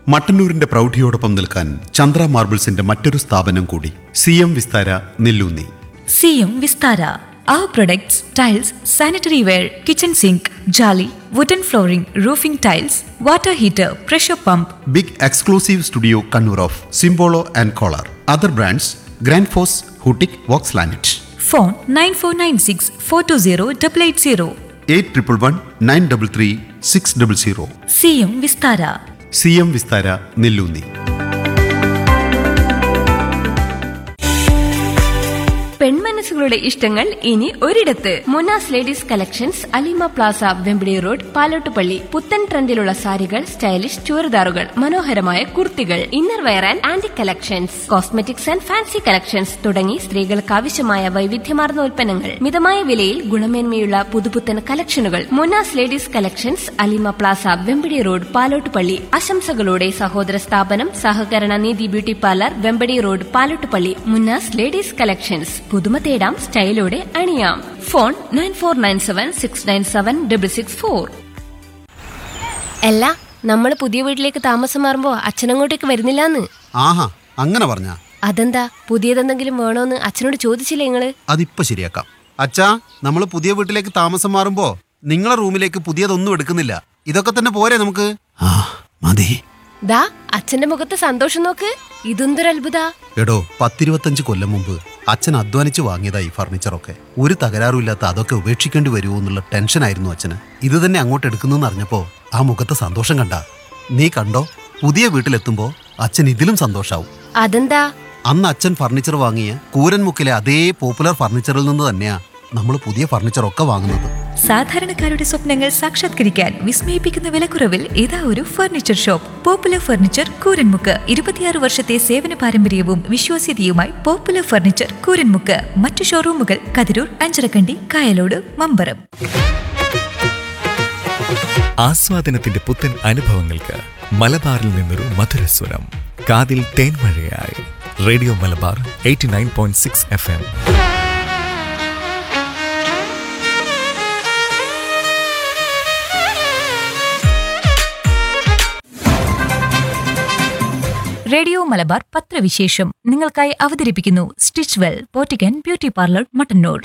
മട്ടന്നൂരിന്റെ പ്രൗഢിയോടൊപ്പം നിൽക്കാൻ ചന്ദ്ര മാർബിൾസിന്റെ മറ്റൊരു സ്ഥാപനം കൂടി സി എം വിസ്താര നെല്ലൂന്നി സിയും Vistara Our products, tiles, sanitary ware, kitchen sink, jolly, wooden flooring, roofing tiles, water heater, pressure pump, big exclusive studio Kannur of Simpolo and Kohler other brands Grundfos ഹൂട്ടിക് വോക്സ് ലാനറ്റ് phone 9496 420 880. Eight triple one nine double three six double zero സിയും Vistara C M Vistara Nellunni പെൺമനസ്സുകളുടെ ഇഷ്ടങ്ങൾ ഇനി ഒരിടത്ത് Munas ladies collections Alima plaza Vempadi road Palottupalli പുത്തൻ ട്രെൻഡിലുള്ള സാരികൾ സ്റ്റൈലിഷ് ചുരിദാറുകൾ മനോഹരമായ കുർത്തികൾ inner wear and aunty collections cosmetics and fancy collections തുടങ്ങി സ്ത്രീകൾക്ക് ആവശ്യമായ വൈവിധ്യമാർന്ന ഉൽപ്പന്നങ്ങൾ മിതമായ വിലയിൽ ഗുണമേന്മയുള്ള പുതുപുത്തൻ കളക്ഷനുകൾ Munas ladies collections Alima plaza Vempadi road Palottupalli ആശംസകളോടെ സഹോദര സ്ഥാപനം സഹകരണ നീതി beauty parlour Vempadi road Palottupalli Munnas ladies collections പുതുമ തേടാം സ്റ്റൈലോടെ അണിയാം phone nine four nine seven six nine seven double six four അല്ല നമ്മൾ പുതിയ വീട്ടിലേക്ക് താമസം മാറുമ്പോ അച്ഛനങ്ങോട്ടേക്ക് വരുന്നില്ലാന്ന് ആഹാ അങ്ങനെ പറഞ്ഞ അതെന്താ പുതിയതെന്തെങ്കിലും വേണോന്ന് അച്ഛനോട് ചോദിച്ചില്ലേ നിങ്ങള് അതിപ്പോ ശരിയാക്കാം അച്ഛാ നമ്മൾ പുതിയ വീട്ടിലേക്ക് താമസം മാറുമ്പോ നിങ്ങളെ റൂമിലേക്ക് പുതിയതൊന്നും എടുക്കുന്നില്ല ഇതൊക്കെ തന്നെ പോരെ നമുക്ക് ആ മതി ദാ അച്ഛന്റെ മുഖത്ത് സന്തോഷം നോക്ക് ഇതെന്തൊരു അത്ഭുത എടോ പത്തിരുപത്തഞ്ച് കൊല്ലം മുമ്പ് അച്ഛൻ അധ്വാനിച്ച് വാങ്ങിയതാ ഈ ഫർണിച്ചറൊക്കെ ഒരു തകരാറുമില്ലാത്ത അതൊക്കെ ഉപേക്ഷിക്കേണ്ടി വരുമോ എന്നുള്ള ടെൻഷനായിരുന്നു അച്ഛന് ഇത് തന്നെ അങ്ങോട്ട് എടുക്കുന്നെന്ന് അറിഞ്ഞപ്പോ ആ മുഖത്തെ സന്തോഷം കണ്ട നീ കണ്ടോ പുതിയ വീട്ടിലെത്തുമ്പോ അച്ഛൻ ഇതിലും സന്തോഷാവും അതെന്താ അന്ന് അച്ഛൻ ഫർണിച്ചർ വാങ്ങിയ കൂരൻമുക്കിലെ അതേ പോപ്പുലർ ഫർണിച്ചറിൽ നിന്ന് തന്നെയാ നമ്മൾ പുതിയ ഫർണിച്ചറൊക്കെ വാങ്ങുന്നത് സാധാരണക്കാരുടെ സ്വപ്നങ്ങൾ സാക്ഷാത്കരിക്കാൻ വിസ്മയിപ്പിക്കുന്ന വിലക്കുറവിൽ ഇതാ ഒരു furniture shop popular furniture Kooranmukku ഇരുപത്തിയാറ് വർഷത്തെ സേവന പാരമ്പര്യവും വിശ്വാസ്യതയുമായി പോപ്പുലർ ഫർണിച്ചർ കൂരൻമുക്ക് മറ്റു ഷോറൂമുകൾ കതിരൂർ അഞ്ചരക്കണ്ടി കായലോട് മമ്പറം ആസ്വാദനത്തിന്റെ പുത്തൻ അനുഭവങ്ങൾക്ക് മലബാറിൽ നിന്നൊരു മധുരസ്വരം കാതിൽ തേൻമഴയായി radio Malabar eighty nine point six F M radio Malabar പത്രവിശേഷം നിങ്ങൾക്കായി അവതരിപ്പിക്കുന്നു സ്റ്റിച്ച് വെൽ പോറ്റിക്കൻ ബ്യൂട്ടി പാർലർ മട്ടന്നൂർ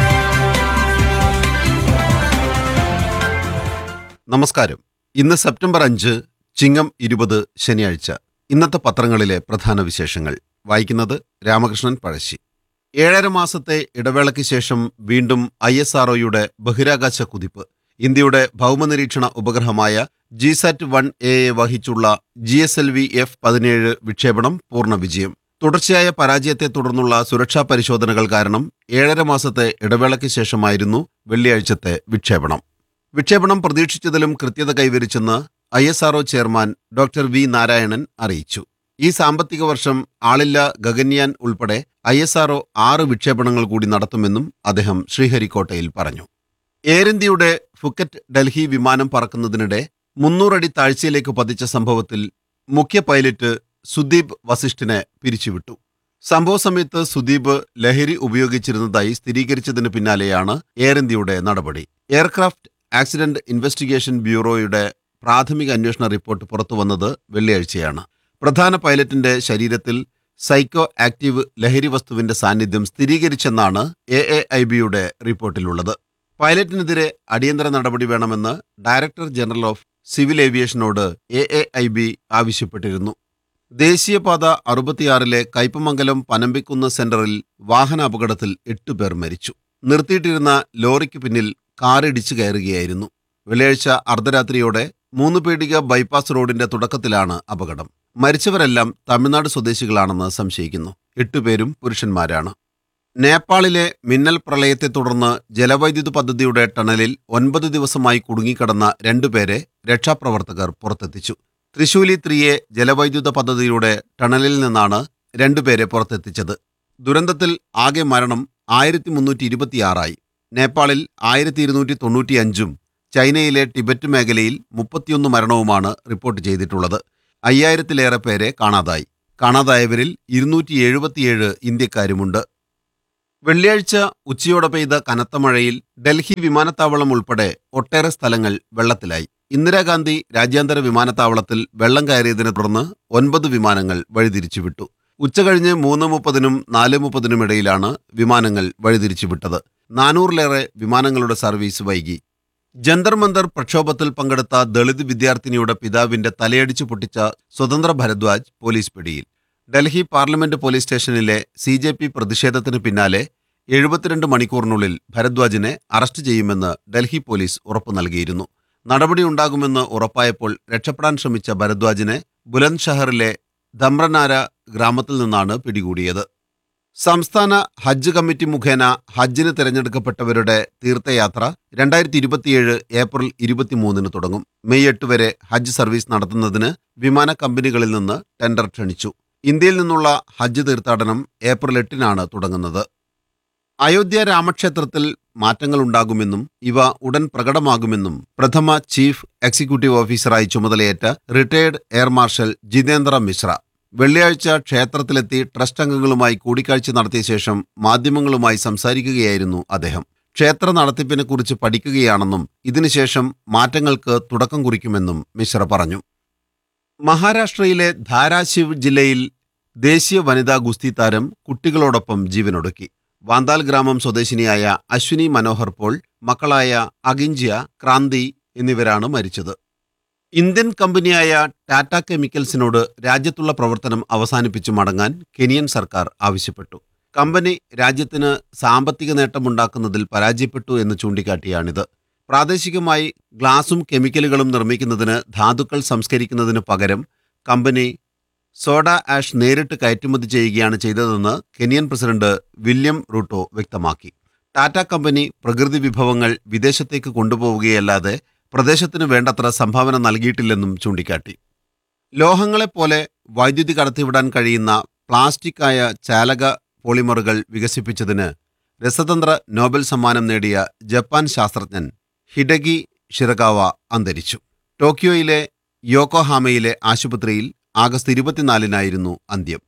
നമസ്കാരം ഇന്ന് സെപ്റ്റംബർ അഞ്ച് ചിങ്ങം ഇരുപത് ശനിയാഴ്ച ഇന്നത്തെ പത്രങ്ങളിലെ പ്രധാന വിശേഷങ്ങൾ വായിക്കുന്നത് രാമകൃഷ്ണൻ പഴശ്ശി ഏഴര മാസത്തെ ഇടവേളയ്ക്ക് ശേഷം വീണ്ടും ഐ എസ് ആർഒയുടെ ബഹിരാകാശ കുതിപ്പ് ഇന്ത്യയുടെ ഭൗമനിരീക്ഷണ ഉപഗ്രഹമായ ജിസാറ്റ് വൺ എ വഹിച്ചുള്ള G S L V F പതിനേഴ് വിക്ഷേപണം പൂർണ്ണ വിജയം തുടർച്ചയായ പരാജയത്തെ തുടർന്നുള്ള സുരക്ഷാ പരിശോധനകൾ കാരണം ഏഴര മാസത്തെ ഇടവേളയ്ക്ക് ശേഷമായിരുന്നു വെള്ളിയാഴ്ചത്തെ വിക്ഷേപണം വിക്ഷേപണം പ്രതീക്ഷിച്ചതിലും കൃത്യത കൈവരിച്ചെന്ന് I S RO chairman doctor V Narayanan അറിയിച്ചു ഈ സാമ്പത്തിക വർഷം ആളില്ല ഗഗൻയാൻ ഉൾപ്പെടെ ഐ എസ് ആർഒ ആറ് വിക്ഷേപണങ്ങൾ കൂടി നടത്തുമെന്നും അദ്ദേഹം ശ്രീഹരിക്കോട്ടയിൽ പറഞ്ഞു എയർ ഇന്ത്യയുടെ ഫുക്കറ്റ് ഡൽഹി വിമാനം പറക്കുന്നതിനിടെ മുന്നൂറടി താഴ്ചയിലേക്ക് പതിച്ച സംഭവത്തിൽ മുഖ്യ പൈലറ്റ് സുദീപ് വസിഷ്ഠിനെ പിരിച്ചുവിട്ടു സംഭവ സമയത്ത് സുദീപ് ലഹരി ഉപയോഗിച്ചിരുന്നതായി സ്ഥിരീകരിച്ചതിന് പിന്നാലെയാണ് എയർ ഇന്ത്യയുടെ നടപടി എയർക്രാഫ്റ്റ് ആക്സിഡന്റ് ഇൻവെസ്റ്റിഗേഷൻ ബ്യൂറോയുടെ പ്രാഥമിക അന്വേഷണ റിപ്പോർട്ട് പുറത്തുവന്നത് വെള്ളിയാഴ്ചയാണ് പ്രധാന പൈലറ്റിന്റെ ശരീരത്തിൽ സൈക്കോ ആക്റ്റീവ് ലഹരി വസ്തുവിന്റെ സാന്നിധ്യം സ്ഥിരീകരിച്ചെന്നാണ് എ എ ഐ ബിയുടെ റിപ്പോർട്ടിലുള്ളത് പൈലറ്റിനെതിരെ അടിയന്തര നടപടി വേണമെന്ന് ഡയറക്ടർ ജനറൽ ഓഫ് സിവിൽ ഏവിയേഷനോട് എ എ ഐ ബി ആവശ്യപ്പെട്ടിരുന്നു ദേശീയപാത അറുപത്തിയാറിലെ കയ്പമംഗലം പനമ്പിക്കുന്ന് സെന്ററിൽ വാഹന അപകടത്തിൽ എട്ടുപേർ മരിച്ചു നിർത്തിയിട്ടിരുന്ന ലോറിക്ക് പിന്നിൽ കാറിടിച്ചു കയറുകയായിരുന്നു വെള്ളിയാഴ്ച അർദ്ധരാത്രിയോടെ മൂന്ന് പീടിക ബൈപ്പാസ് റോഡിന്റെ തുടക്കത്തിലാണ് അപകടം മരിച്ചവരെല്ലാം തമിഴ്നാട് സ്വദേശികളാണെന്ന് സംശയിക്കുന്നു എട്ടുപേരും പുരുഷന്മാരാണ് നേപ്പാളിലെ മിന്നൽ പ്രളയത്തെ തുടർന്ന് ജലവൈദ്യുത പദ്ധതിയുടെ ടണലിൽ ഒൻപത് ദിവസമായി കുടുങ്ങിക്കിടന്ന രണ്ടുപേരെ രക്ഷാപ്രവർത്തകർ പുറത്തെത്തിച്ചു തൃശൂലി ത്രീയെ ജലവൈദ്യുത പദ്ധതിയുടെ ടണലിൽ നിന്നാണ് രണ്ടുപേരെ പുറത്തെത്തിച്ചത് ദുരന്തത്തിൽ ആകെ മരണം ആയിരത്തി മുന്നൂറ്റി ഇരുപത്തിയാറായി നേപ്പാളിൽ ആയിരത്തി ഇരുന്നൂറ്റി തൊണ്ണൂറ്റിയഞ്ചും ചൈനയിലെ ടിബറ്റ് മേഖലയിൽ മുപ്പത്തിയൊന്ന് മരണവുമാണ് റിപ്പോർട്ട് ചെയ്തിട്ടുള്ളത് അയ്യായിരത്തിലേറെ പേരെ കാണാതായി കാണാതായവരിൽ ഇരുന്നൂറ്റി എഴുപത്തിയേഴ് ഇന്ത്യക്കാരുമുണ്ട് വെള്ളിയാഴ്ച ഉച്ചയോടെ പെയ്ത കനത്ത മഴയിൽ ഡൽഹി വിമാനത്താവളം ഉൾപ്പെടെ ഒട്ടേറെ സ്ഥലങ്ങൾ വെള്ളത്തിലായി ഇന്ദിരാഗാന്ധി രാജ്യാന്തര വിമാനത്താവളത്തിൽ വെള്ളം കയറിയതിനെ തുടർന്ന് ഒൻപത് വിമാനങ്ങൾ വഴിതിരിച്ചുവിട്ടു ഉച്ചകഴിഞ്ഞ് മൂന്ന് മുപ്പതിനും നാല് മുപ്പതിനും ഇടയിലാണ് വിമാനങ്ങൾ വഴിതിരിച്ചുവിട്ടത് നാനൂറിലേറെ വിമാനങ്ങളുടെ സർവീസ് വൈകി ജന്തർ മന്ദർ പ്രക്ഷോഭത്തിൽ പങ്കെടുത്ത ദളിത് വിദ്യാർത്ഥിനിയുടെ പിതാവിന്റെ തലയടിച്ചു പൊട്ടിച്ച സ്വതന്ത്ര ഭരദ്വാജ് പോലീസ് പിടിയിൽ ഡൽഹി പാർലമെന്റ് പോലീസ് സ്റ്റേഷനിലെ സി ജെ പി പ്രതിഷേധത്തിന് പിന്നാലെ എഴുപത്തിരണ്ട് മണിക്കൂറിനുള്ളിൽ ഭരദ്വാജിനെ അറസ്റ്റ് ചെയ്യുമെന്ന് ഡൽഹി പോലീസ് ഉറപ്പു നൽകിയിരുന്നു നടപടിയുണ്ടാകുമെന്ന് ഉറപ്പായപ്പോൾ രക്ഷപ്പെടാൻ ശ്രമിച്ച ഭരദ്വാജിനെ ബുലന്ദ് ഷഹറിലെ ധമ്രനാര ഗ്രാമത്തിൽ നിന്നാണ് പിടികൂടിയത് സംസ്ഥാന ഹജ്ജ് കമ്മിറ്റി മുഖേന ഹജ്ജിന് തിരഞ്ഞെടുക്കപ്പെട്ടവരുടെ തീർത്ഥയാത്ര രണ്ടായിരത്തി ഇരുപത്തിയേഴ് ഏപ്രിൽ ഇരുപത്തിമൂന്നിന് തുടങ്ങും മെയ് എട്ട് വരെ ഹജ്ജ് സർവീസ് നടത്തുന്നതിന് വിമാന കമ്പനികളിൽ നിന്ന് ടെൻഡർ ക്ഷണിച്ചു ഇന്ത്യയിൽ നിന്നുള്ള ഹജ്ജ് തീർത്ഥാടനം ഏപ്രിൽ എട്ടിനാണ് തുടങ്ങുന്നത് അയോധ്യ രാമക്ഷേത്രത്തിൽ മാറ്റങ്ങളുണ്ടാകുമെന്നും ഇവ ഉടൻ പ്രകടമാകുമെന്നും പ്രഥമ ചീഫ് എക്സിക്യൂട്ടീവ് ഓഫീസറായി ചുമതലയേറ്റ retired air marshal Jitendra Mishra വെള്ളിയാഴ്ച ക്ഷേത്രത്തിലെത്തി ട്രസ്റ്റ് അംഗങ്ങളുമായി കൂടിക്കാഴ്ച നടത്തിയ ശേഷം മാധ്യമങ്ങളുമായി സംസാരിക്കുകയായിരുന്നു അദ്ദേഹം ക്ഷേത്ര നടത്തിപ്പിനെക്കുറിച്ച് പഠിക്കുകയാണെന്നും ഇതിനുശേഷം മാറ്റങ്ങൾക്ക് തുടക്കം കുറിക്കുമെന്നും മിശ്ര പറഞ്ഞു മഹാരാഷ്ട്രയിലെ ധാരാശിവ് ജില്ലയിൽ ദേശീയ വനിതാ ഗുസ്തി താരം കുട്ടികളോടൊപ്പം ജീവനൊടുക്കി വാന്താൽ ഗ്രാമം സ്വദേശിനിയായ അശ്വിനി മനോഹർ പോൾ മക്കളായ അഗിഞ്ചിയ ക്രാന്തി എന്നിവരാണ് മരിച്ചത് ഇന്ത്യൻ കമ്പനിയായ ടാറ്റ കെമിക്കൽസിനോട് രാജ്യത്തുള്ള പ്രവർത്തനം അവസാനിപ്പിച്ചു മടങ്ങാൻ കെനിയൻ സർക്കാർ ആവശ്യപ്പെട്ടു കമ്പനി രാജ്യത്തിന് സാമ്പത്തിക നേട്ടമുണ്ടാക്കുന്നതിൽ പരാജയപ്പെട്ടു എന്ന് ചൂണ്ടിക്കാട്ടിയാണിത് പ്രാദേശികമായി ഗ്ലാസും കെമിക്കലുകളും നിർമ്മിക്കുന്നതിന് ധാതുക്കൾ സംസ്കരിക്കുന്നതിന് പകരം കമ്പനി സോഡ ആഷ് നേരിട്ട് കയറ്റുമതി ചെയ്യുകയാണ് ചെയ്തതെന്ന് കെനിയൻ പ്രസിഡന്റ് വില്യം റൂട്ടോ വ്യക്തമാക്കി ടാറ്റ കമ്പനി പ്രകൃതി വിഭവങ്ങൾ വിദേശത്തേക്ക് കൊണ്ടുപോവുകയല്ലാതെ പ്രദേശത്തിന് വേണ്ടത്ര സംഭാവന നൽകിയിട്ടില്ലെന്നും ചൂണ്ടിക്കാട്ടി ലോഹങ്ങളെപ്പോലെ വൈദ്യുതി കടത്തിവിടാൻ കഴിയുന്ന പ്ലാസ്റ്റിക്കായ ചാലക പോളിമറുകൾ വികസിപ്പിച്ചതിന് രസതന്ത്ര നോബൽ സമ്മാനം നേടിയ ജപ്പാൻ ശാസ്ത്രജ്ഞൻ ഹിഡഗി ഷിറകാവ അന്തരിച്ചു ടോക്കിയോയിലെ യോക്കോഹാമയിലെ ആശുപത്രിയിൽ ആഗസ്റ്റ് ഇരുപത്തിനാലിനായിരുന്നു അന്ത്യം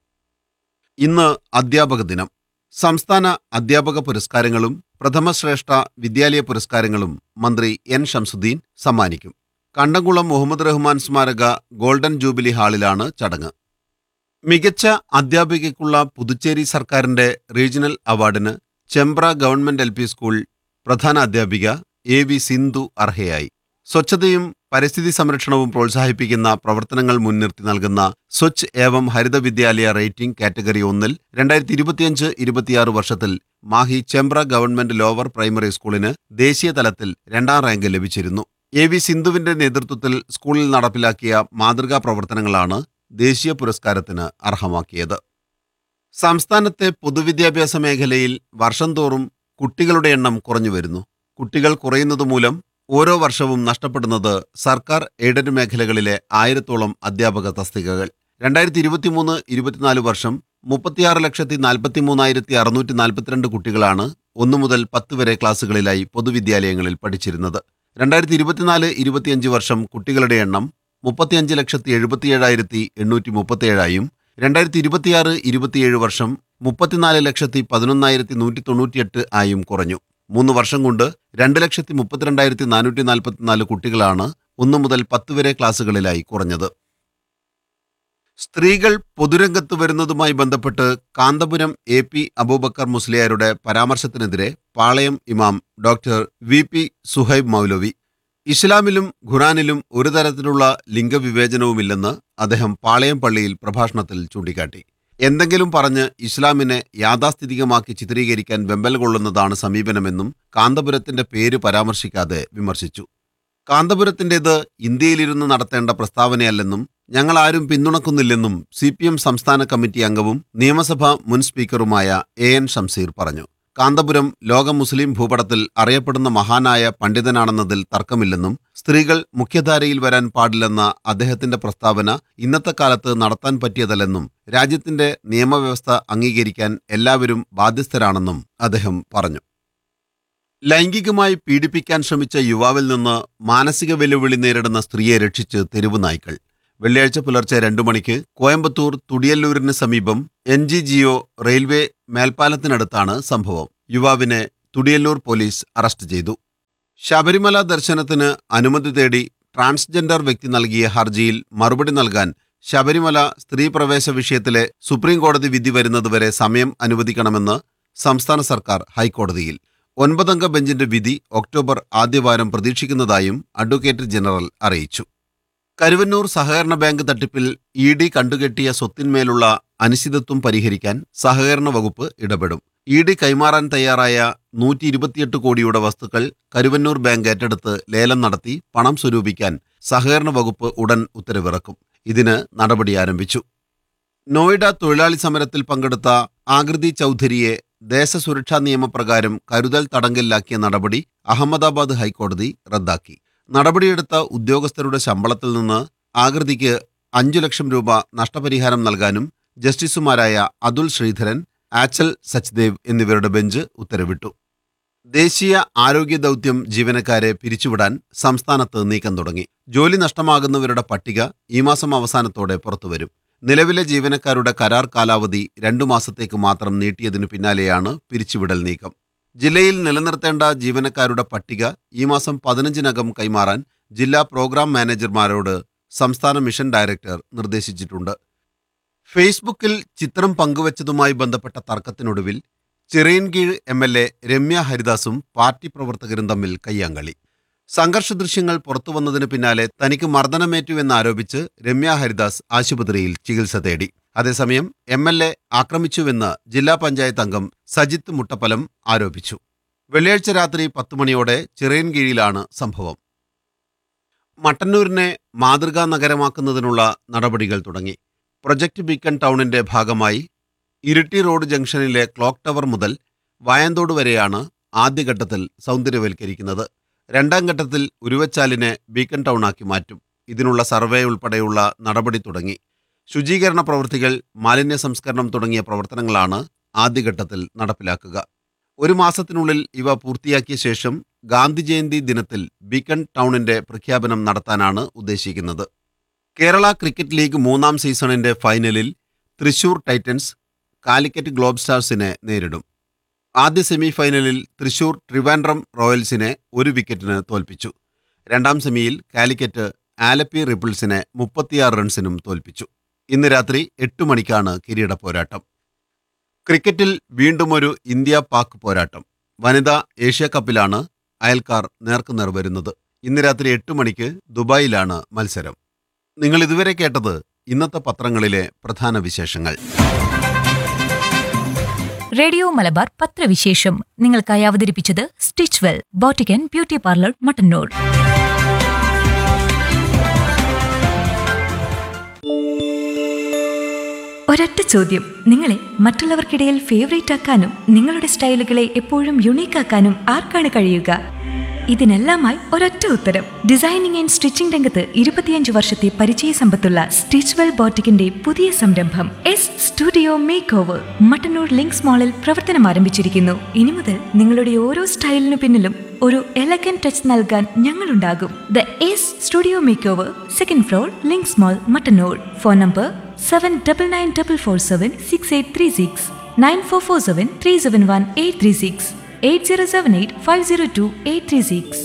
ഇന്ന് അധ്യാപക ദിനം സംസ്ഥാന അധ്യാപക പുരസ്കാരങ്ങളും പ്രഥമശ്രേഷ്ഠ വിദ്യാലയ പുരസ്കാരങ്ങളും മന്ത്രി എൻ ഷംസുദ്ദീൻ സമ്മാനിക്കും കണ്ടംകുളം മുഹമ്മദ് റഹ്മാൻ സ്മാരക ഗോൾഡൻ ജൂബിലി ഹാളിലാണ് ചടങ്ങ് മികച്ച അധ്യാപികയ്ക്കുള്ള പുതുച്ചേരി സർക്കാരിന്റെ റീജിയണൽ അവാർഡിന് Chembra government L P school പ്രധാന അധ്യാപിക എ വി സിന്ധു അർഹയായി സ്വച്ഛതയും പരിസ്ഥിതി സംരക്ഷണവും പ്രോത്സാഹിപ്പിക്കുന്ന പ്രവർത്തനങ്ങൾ മുൻനിർത്തി നൽകുന്ന സ്വച്ഛ് ഏവം ഹരിത വിദ്യാലയ റേറ്റിംഗ് കാറ്റഗറി ഒന്നിൽ രണ്ടായിരത്തി ഇരുപത്തിയഞ്ച് ഇരുപത്തിയാറ് വർഷത്തിൽ Mahe Chembra government lower primary സ്കൂളിന് ദേശീയ തലത്തിൽ രണ്ടാം റാങ്ക് ലഭിച്ചിരുന്നു എ വി സിന്ധുവിന്റെ നേതൃത്വത്തിൽ സ്കൂളിൽ നടപ്പിലാക്കിയ മാതൃകാ പ്രവർത്തനങ്ങളാണ് ദേശീയ പുരസ്കാരത്തിന് അർഹമാക്കിയത് സംസ്ഥാനത്തെ പൊതുവിദ്യാഭ്യാസ മേഖലയിൽ വർഷം തോറും കുട്ടികളുടെ എണ്ണം കുറഞ്ഞു വരുന്നു കുട്ടികൾ കുറയുന്നത് മൂലം ഓരോ വർഷവും നഷ്ടപ്പെടുന്നത് സർക്കാർ എയ്ഡഡ് മേഖലകളിലെ ആയിരത്തോളം അധ്യാപക തസ്തികകൾ രണ്ടായിരത്തി ഇരുപത്തിമൂന്ന് ഇരുപത്തിനാല് വർഷം മുപ്പത്തിയാറ് ലക്ഷത്തി നാൽപ്പത്തി മൂന്നായിരത്തി അറുന്നൂറ്റി നാൽപ്പത്തിരണ്ട് കുട്ടികളാണ് ഒന്നു മുതൽ പത്ത് വരെ ക്ലാസ്സുകളിലായി പൊതുവിദ്യാലയങ്ങളിൽ പഠിച്ചിരുന്നത് രണ്ടായിരത്തി ഇരുപത്തിനാല് ഇരുപത്തിയഞ്ച് വർഷം കുട്ടികളുടെ എണ്ണം മുപ്പത്തിയഞ്ച് ലക്ഷത്തി എഴുപത്തിയേഴായിരത്തി എണ്ണൂറ്റി മുപ്പത്തിയേഴായും രണ്ടായിരത്തി ഇരുപത്തിയാറ് ഇരുപത്തിയേഴ് വർഷം മുപ്പത്തിനാല് ലക്ഷത്തി പതിനൊന്നായിരത്തി നൂറ്റി തൊണ്ണൂറ്റിയെട്ട് ആയും കുറഞ്ഞു മൂന്ന് വർഷം കൊണ്ട് രണ്ട് ലക്ഷത്തി മുപ്പത്തിരണ്ടായിരത്തി നാനൂറ്റി നാൽപ്പത്തിനാല് കുട്ടികളാണ് ഒന്നു മുതൽ പത്ത് വരെ ക്ലാസ്സുകളിലായി കുറഞ്ഞത് സ്ത്രീകൾ പൊതുരംഗത്ത് വരുന്നതുമായി ബന്ധപ്പെട്ട് കാന്തപുരം എ പി അബൂബക്കർ മുസ്ലിയാരുടെ പരാമർശത്തിനെതിരെ പാളയം ഇമാം ഡോക്ടർ വി പി സുഹൈബ് മൗലവി ഇസ്ലാമിലും ഖുറാനിലും ഒരു തരത്തിലുള്ള ലിംഗവിവേചനവുമില്ലെന്ന് അദ്ദേഹം പാളയം പള്ളിയിൽ പ്രഭാഷണത്തിൽ ചൂണ്ടിക്കാട്ടി എന്തെങ്കിലും പറഞ്ഞ് ഇസ്ലാമിനെ യാഥാസ്ഥിതികമാക്കി ചിത്രീകരിക്കാൻ വെമ്പൽ കൊള്ളുന്നതാണ് സമീപനമെന്നും കാന്തപുരത്തിന്റെ പേര് പരാമർശിക്കാതെ വിമർശിച്ചു കാന്തപുരത്തിൻ്റെത് ഇന്ത്യയിലിരുന്ന് നടത്തേണ്ട പ്രസ്താവനയല്ലെന്നും ഞങ്ങൾ ആരും പിന്തുണക്കുന്നില്ലെന്നും സി പി എം സംസ്ഥാന കമ്മിറ്റി അംഗവും നിയമസഭാ മുൻ സ്പീക്കറുമായ എ എൻ ഷംസീർ പറഞ്ഞു കാന്തപുരം ലോക മുസ്ലിം ഭൂപടത്തിൽ അറിയപ്പെടുന്ന മഹാനായ പണ്ഡിതനാണെന്നതിൽ തർക്കമില്ലെന്നും സ്ത്രീകൾ മുഖ്യധാരയിൽ വരാൻ പാടില്ലെന്ന അദ്ദേഹത്തിന്റെ പ്രസ്താവന ഇന്നത്തെ കാലത്ത് നടത്താൻ പറ്റിയതല്ലെന്നും രാജ്യത്തിന്റെ നിയമവ്യവസ്ഥ അംഗീകരിക്കാൻ എല്ലാവരും ബാധ്യസ്ഥരാണെന്നും അദ്ദേഹം പറഞ്ഞു ലൈംഗികമായി പീഡിപ്പിക്കാൻ ശ്രമിച്ച യുവാവിൽ നിന്ന് മാനസിക വെല്ലുവിളി നേരിടുന്ന സ്ത്രീയെ രക്ഷിച്ച് തെരുവ് നായ്ക്കൾ വെള്ളിയാഴ്ച പുലർച്ചെ രണ്ടു മണിക്ക് കോയമ്പത്തൂർ തുടിയല്ലൂരിന് സമീപം എൻ ജി ജിഒ റെയിൽവേ മേൽപ്പാലത്തിനടുത്താണ് സംഭവം യുവാവിനെ തുടിയല്ലൂർ പോലീസ് അറസ്റ്റ് ചെയ്തു ശബരിമല ദർശനത്തിന് അനുമതി തേടി ട്രാൻസ്ജെൻഡർ വ്യക്തി നൽകിയ ഹർജിയിൽ മറുപടി നൽകാൻ ശബരിമല സ്ത്രീ പ്രവേശ വിഷയത്തിലെ സുപ്രീം കോടതി വിധി വരുന്നതുവരെ സമയം അനുവദിക്കണമെന്ന് സംസ്ഥാന സർക്കാർ ഹൈക്കോടതിയിൽ ഒൻപതംഗ ബെഞ്ചിന്റെ വിധി ഒക്ടോബർ ആദ്യവാരം പ്രതീക്ഷിക്കുന്നതായും അഡ്വക്കേറ്റ് ജനറൽ അറിയിച്ചു കരുവന്നൂർ സഹകരണ ബാങ്ക് തട്ടിപ്പിൽ ഇ ഡി കണ്ടുകെട്ടിയ സ്വത്തിന്മേലുള്ള അനിശ്ചിതത്വം പരിഹരിക്കാൻ സഹകരണ വകുപ്പ് ഇടപെടും ഇ ഡി കൈമാറാൻ തയ്യാറായ നൂറ്റി ഇരുപത്തിയെട്ട് കോടിയുടെ വസ്തുക്കൾ കരുവന്നൂർ ബാങ്ക് ഏറ്റെടുത്ത് ലേലം നടത്തി പണം സ്വരൂപിക്കാൻ സഹകരണ വകുപ്പ് ഉടൻ ഉത്തരവിറക്കും ഇതിന് നടപടി ആരംഭിച്ചു നോയിഡ തൊഴിലാളി സമരത്തിൽ പങ്കെടുത്ത ആകൃതി ചൗധരിയെ ദേശസുരക്ഷാ നിയമപ്രകാരം കരുതൽ തടങ്കലിലാക്കിയ നടപടി അഹമ്മദാബാദ് ഹൈക്കോടതി റദ്ദാക്കി നടപടിയെടുത്ത ഉദ്യോഗസ്ഥരുടെ ശമ്പളത്തിൽ നിന്ന് ആകൃതിക്ക് അഞ്ചു ലക്ഷം രൂപ നഷ്ടപരിഹാരം നൽകാനും ജസ്റ്റിസുമാരായ അതുൽ ശ്രീധരൻ ആച്ചൽ സച്ദേവ് എന്നിവരുടെ ബെഞ്ച് ഉത്തരവിട്ടു ദേശീയ ആരോഗ്യ ദൗത്യം ജീവനക്കാരെ പിരിച്ചുവിടാൻ സംസ്ഥാനത്ത് നീക്കം തുടങ്ങി ജോലി നഷ്ടമാകുന്നവരുടെ പട്ടിക ഈ മാസം അവസാനത്തോടെ പുറത്തുവരും നിലവിലെ ജീവനക്കാരുടെ കരാർ കാലാവധി രണ്ടു മാസത്തേക്ക് മാത്രം നീട്ടിയതിനു പിന്നാലെയാണ് പിരിച്ചുവിടൽ നീക്കം ജില്ലയിൽ നിലനിർത്തേണ്ട ജീവനക്കാരുടെ പട്ടിക ഈ മാസം പതിനഞ്ചിനകം കൈമാറാൻ ജില്ലാ പ്രോഗ്രാം മാനേജർമാരോട് സംസ്ഥാന മിഷൻ ഡയറക്ടർ നിർദ്ദേശിച്ചിട്ടുണ്ട് ഫേസ്ബുക്കിൽ ചിത്രം പങ്കുവച്ചതുമായി ബന്ധപ്പെട്ട തർക്കത്തിനൊടുവിൽ Chirayinkeezh M L A Remya ഹരിദാസും പാർട്ടി പ്രവർത്തകരും തമ്മിൽ കയ്യാങ്കളി സംഘർഷ ദൃശ്യങ്ങൾ പുറത്തുവന്നതിന് പിന്നാലെ തനിക്ക് മർദ്ദനമേറ്റുവെന്നാരോപിച്ച് രമ്യ ഹരിദാസ് ആശുപത്രിയിൽ ചികിത്സ തേടി അതേസമയം എം എൽ എ ആക്രമിച്ചുവെന്ന് ജില്ലാ പഞ്ചായത്ത് അംഗം സജിത്ത് മുട്ടപ്പലം ആരോപിച്ചു വെള്ളിയാഴ്ച രാത്രി പത്ത് മണിയോടെ ചിറയൻകീഴിലാണ് സംഭവം മട്ടന്നൂരിനെ മാതൃകാ നഗരമാക്കുന്നതിനുള്ള നടപടികൾ തുടങ്ങി പ്രൊജക്ട് ബീക്കൺ ടൗണിന്റെ ഭാഗമായി ഇരിട്ടി റോഡ് ജംഗ്ഷനിലെ ക്ലോക്ക് ടവർ മുതൽ വായന്തോട് വരെയാണ് ആദ്യഘട്ടത്തിൽ സൗന്ദര്യവൽക്കരിക്കുന്നത് രണ്ടാം ഘട്ടത്തിൽ ഉരുവച്ചാലിനെ ബീക്കൺ ടൗണാക്കി മാറ്റും ഇതിനുള്ള സർവേ ഉൾപ്പെടെയുള്ള നടപടി തുടങ്ങി ശുചീകരണ പ്രവൃത്തികൾ മാലിന്യ സംസ്കരണം തുടങ്ങിയ പ്രവർത്തനങ്ങളാണ് ആദ്യഘട്ടത്തിൽ നടപ്പിലാക്കുക ഒരു മാസത്തിനുള്ളിൽ ഇവ പൂർത്തിയാക്കിയ ശേഷം ഗാന്ധി ജയന്തി ദിനത്തിൽ ബീക്കൺ ടൗണിന്റെ പ്രഖ്യാപനം നടത്താനാണ് ഉദ്ദേശിക്കുന്നത് കേരള ക്രിക്കറ്റ് ലീഗ് മൂന്നാം സീസണിന്റെ ഫൈനലിൽ തൃശൂർ ടൈറ്റൻസ് കാലിക്കറ്റ് ഗ്ലോബ് സ്റ്റാർസിനെ നേരിടും ആദ്യ സെമി ഫൈനലിൽ തൃശൂർ ട്രിവാൻഡ്രം റോയൽസിനെ ഒരു വിക്കറ്റിന് തോൽപ്പിച്ചു രണ്ടാം സെമിയിൽ കാലിക്കറ്റ് ആലപ്പി റിപ്പിൾസിനെ മുപ്പത്തിയാറ് റൺസിനും തോൽപ്പിച്ചു ഇന്ന് രാത്രി എട്ട് മണിക്കാണ് കിരീട പോരാട്ടം ക്രിക്കറ്റിൽ വീണ്ടും ഒരു ഇന്ത്യ പാക് പോരാട്ടം വനിതാ ഏഷ്യ കപ്പിലാണ് അയൽക്കാർ നേർക്കുനേർ വരുന്നത് ഇന്ന് രാത്രി എട്ട് മണിക്ക് ദുബായിലാണ് മത്സരം നിങ്ങൾ ഇതുവരെ കേട്ടത് ഇന്നത്തെ പത്രങ്ങളിലെ പ്രധാന വിശേഷങ്ങൾ റേഡിയോ മലബാർ പത്രവിശേഷം നിങ്ങൾക്കായി അവതരിപ്പിച്ചത് സ്റ്റിച്ച് വെൽ ബോട്ടിക്കൻ ബ്യൂട്ടി പാർലർ മട്ടന്നൂർ ഒരൊറ്റ ചോദ്യം നിങ്ങളെ മറ്റുള്ളവർക്കിടയിൽ ഫേവറേറ്റ് ആക്കാനും നിങ്ങളുടെ സ്റ്റൈലുകളെ എപ്പോഴും യുണീക്ക് ആക്കാനും ആർക്കാണ് കഴിയുക ഇതിനെല്ലാമായി ഒരൊറ്റ ഉത്തരം ഡിസൈനിങ് ആൻഡ് സ്റ്റിച്ചിംഗ് രംഗത്ത് ഇരുപത്തിയഞ്ച് വർഷത്തെ പരിചയ സമ്പത്തുള്ള സ്റ്റിച്ച്വെൽ ബോട്ടിക്കിന്റെ പുതിയ സംരംഭം S studio makeover Mattannur links മാളിൽ പ്രവർത്തനം ആരംഭിച്ചിരിക്കുന്നു ഇനി മുതൽ നിങ്ങളുടെ ഓരോ സ്റ്റൈലിനു പിന്നിലും ഒരു എലഗൻ ടച്ച് നൽകാൻ ഞങ്ങളുണ്ടാകും the S studio makeover second floor links mall Mattannur phone number seven double nine double four seven six eight three six nine four four seven three seven one eight three six eight zero seven eight five zero two eight three six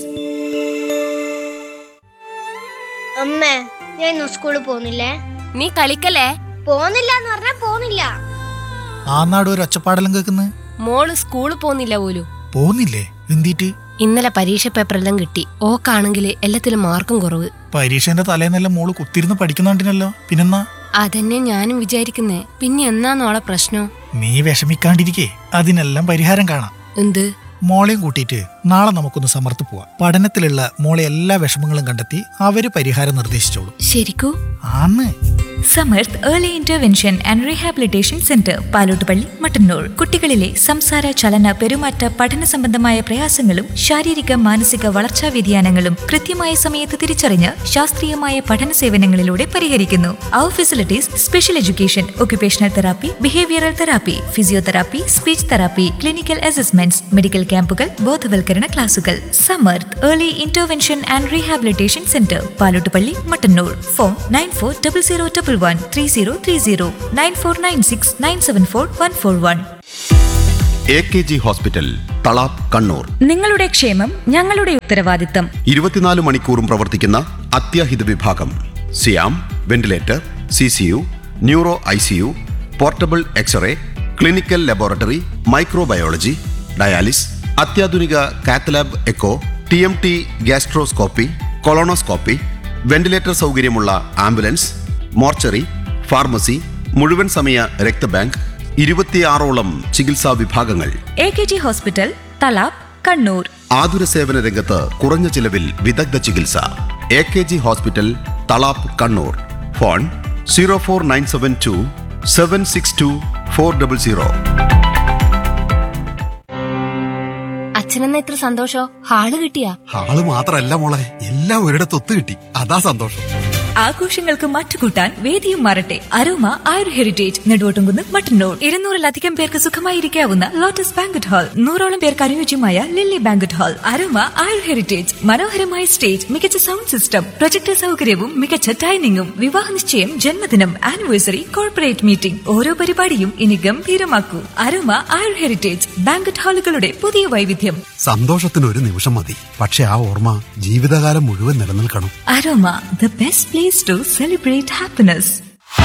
അമ്മേ ഞാൻ ഇന്ന് സ്കൂളിൽ പോകുന്നില്ലേ നീ കളിക്കല്ലേ പോകുന്നില്ല എന്ന് പറഞ്ഞാ പോകുന്നില്ല ആ നാട് ഒരു ഒച്ചപ്പാടെല്ലാം കേൾക്കുന്നത് മോള് സ്കൂളിൽ പോന്നില്ല പോലും പോകുന്നില്ലേ എന്തിട്ട് ഇന്നലെ പരീക്ഷ പേപ്പറെല്ലാം കിട്ടി ഓക്കാണെങ്കിൽ എല്ലാത്തിലും മാർക്കും കുറവ് പരീക്ഷേന്റെ തലേന്നെല്ലാം മോള് കുത്തിരുന്ന് പഠിക്കുന്നുണ്ടിനല്ലോ പിന്നെന്നാ അതന്നെ ഞാനും വിചാരിക്കുന്നേ പിന്നെ എന്നാന്നോളെ പ്രശ്നം നീ വിഷമിക്കാണ്ടിരിക്കേ അതിനെല്ലാം പരിഹാരം കാണാം എന്ത് മോളെയും കൂട്ടിയിട്ട് നാളെ നമുക്കൊന്ന് സമർത്ത് പോവാം പഠനത്തിലുള്ള മോളെ എല്ലാ വിഷമങ്ങളും കണ്ടെത്തി അവര് പരിഹാരം നിർദ്ദേശിച്ചോളൂ ശരിക്കൂ ആന്ന് Samarth early intervention and rehabilitation centre Palottupalli Mattannur കുട്ടികളിലെ സംസാര ചലന പെരുമാറ്റ പഠന സംബന്ധമായ പ്രയാസങ്ങളും ശാരീരിക മാനസിക വളർച്ചാ വ്യതിയാനങ്ങളും കൃത്യമായ സമയത്ത് തിരിച്ചറിഞ്ഞ് ശാസ്ത്രീയമായ പഠന സേവനങ്ങളിലൂടെ പരിഹരിക്കുന്നു അവർ facilities special education occupational therapy behavioural therapy physiotherapy speech therapy clinical assessments medical ക്യാമ്പുകൾ ബോധവൽക്കരണ ക്ലാസുകൾ Samarth early intervention and rehabilitation centre Palottupalli Mattannur phone nine four double zero double one three zero three zero nine four nine six nine seven four one four one A K G hospital Thalap Kannur നിങ്ങളുടെ ക്ഷേമം ഞങ്ങളുടെ ഉത്തരവാദിത്തം ഇരുപത്തിനാല് മണിക്കൂറും പ്രവർത്തിക്കുന്ന അത്യാഹിത വിഭാഗം സിയാം ventilator C C U neuro I C U portable x-ray clinical laboratory microbiology dialysis അത്യാധുനിക cath lab echo T M T gastroscopy colonoscopy ventilator സൗകര്യമുള്ള ആംബുലൻസ് മോർച്ചറി ഫാർമസി മുഴുവൻ സമയ രക്തബാങ്ക് ഇരുപത്തിയാറോളം ചികിത്സാ വിഭാഗങ്ങൾ A K G hospital Thalap Kannur ആതുര സേവന രംഗത്ത് കുറഞ്ഞ ചിലവിൽ വിദഗ്ധ ചികിത്സ A K G hospital Thalap Kannur phone zero four nine seven two seven six two four double zero അച്ഛനെന്ന ഇത്ര സന്തോഷോ ഹാള് കിട്ടിയാ ആള് മാത്രല്ല മോളെ എല്ലാം ഒരിടത്ത് ഒത്തു കിട്ടി അതാ സന്തോഷം ആഘോഷങ്ങൾക്ക് മറ്റുകൂട്ടാൻ വേദിയും മാറട്ടെ അരോമ ആയുർ ഹെറിറ്റേജ് നെടുവോട്ടുംകുന്ന് മട്ടന്നൂർ ഇരുന്നൂറിലധികം പേർക്ക് സുഖമായിരിക്കാവുന്ന ലോട്ടസ് ബാങ്കറ്റ് ഹാൾ നൂറോളം പേർക്ക് അനുയോജ്യമായ lily banquet hall aroma Ayur heritage മനോഹരമായ സ്റ്റേജ് മികച്ച സൗണ്ട് സിസ്റ്റം പ്രൊജക്ടർ സൗകര്യവും മികച്ച ഡൈനിങ്ങും വിവാഹ നിശ്ചയം ജന്മദിനം ആനിവേഴ്സറി കോർപ്പറേറ്റ് മീറ്റിംഗ് ഓരോ പരിപാടിയും ഇനി ഗംഭീരമാക്കൂ അരോമ ആയുർ ഹെറിറ്റേജ് ബാങ്കറ്റ് ഹാളുകളുടെ പുതിയ വൈവിധ്യം സന്തോഷത്തിന് ഒരു നിമിഷം മതി പക്ഷെ ആ ഓർമ്മ ജീവിതകാലം മുഴുവൻ നിലനിൽക്കണം Aroma the best place to celebrate happiness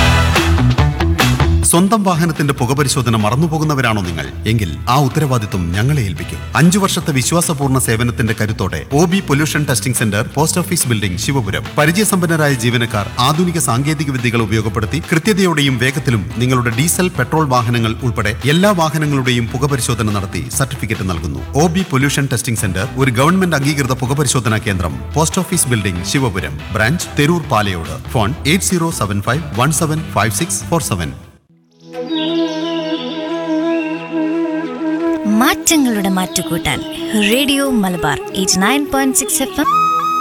സ്വന്തം വാഹനത്തിന്റെ പുകപരിശോധന മറന്നുപോകുന്നവരാണോ നിങ്ങൾ എങ്കിൽ ആ ഉത്തരവാദിത്വം ഞങ്ങളെ ഏൽപ്പിക്കും അഞ്ചു വർഷത്തെ വിശ്വാസപൂർണ്ണ സേവനത്തിന്റെ കരുത്തോടെ O B pollution testing centre post office building Sivapuram പരിചയസമ്പന്നരായ ജീവനക്കാർ ആധുനിക സാങ്കേതിക വിദ്യകൾ ഉപയോഗപ്പെടുത്തി കൃത്യതയോടെയും വേഗത്തിലും നിങ്ങളുടെ ഡീസൽ പെട്രോൾ വാഹനങ്ങൾ ഉൾപ്പെടെ എല്ലാ വാഹനങ്ങളുടെയും പുകപരിശോധന നടത്തി സർട്ടിഫിക്കറ്റ് നൽകുന്നു O B pollution testing centre ഒരു ഗവൺമെന്റ് അംഗീകൃത പുകപരിശോധനാ കേന്ദ്രം post office building Sivapuram branch Theroor Palayode phone eight zero seven five one seven five six four seven മാറ്റങ്ങളുടെ മാറ്റുകൂട്ടാൻ radio Malabar eight nine point six F M